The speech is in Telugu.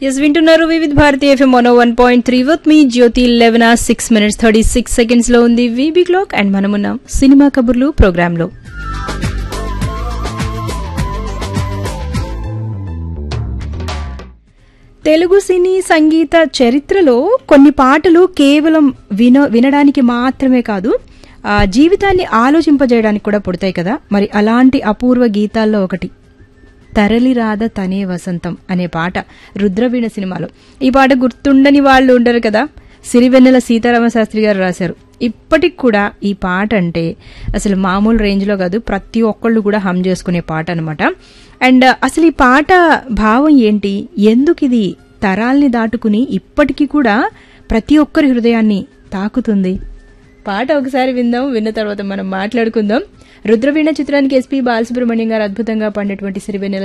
ఎస్ వింటున్నారు Vividh Bharati FM one one point three with me Jyothi eleven ఆ six minutes thirty six seconds లో ఉంది వీబీ క్లాక్ అండ్ మనమున్నాం సినిమా కబుర్లు ప్రోగ్రామ్ లో తెలుగు సినీ సంగీత చరిత్రలో కొన్ని పాటలు కేవలం విన వినడానికి మాత్రమే కాదు ఆ జీవితాన్ని ఆలోచింపజేయడానికి కూడా పుడతాయి కదా మరి అలాంటి అపూర్వ గీతాల్లో ఒకటి తరలిరాద తనే వసంతం అనే పాట రుద్రవీణ సినిమాలో ఈ పాట గుర్తుండని వాళ్ళు ఉండరు కదా సిరివెన్నెల సీతారామ శాస్త్రి గారు రాశారు ఇప్పటికి కూడా ఈ పాట అంటే అసలు మామూలు రేంజ్లో కాదు ప్రతి ఒక్కళ్ళు కూడా హమ్ చేసుకునే పాట అనమాట అండ్ అసలు ఈ పాట భావం ఏంటి ఎందుకు ఇది తరాల్ని దాటుకుని ఇప్పటికీ కూడా ప్రతి ఒక్కరి హృదయాన్ని తాకుతుంది పాట ఒకసారి విందాం విన్న తర్వాత మనం మాట్లాడుకుందాం రుద్రవీణ చిత్రానికి ఎస్పీ బాలసుబ్రహ్మణ్యం గారు అద్భుతంగా పాడినటువంటి సిరివెన్నెల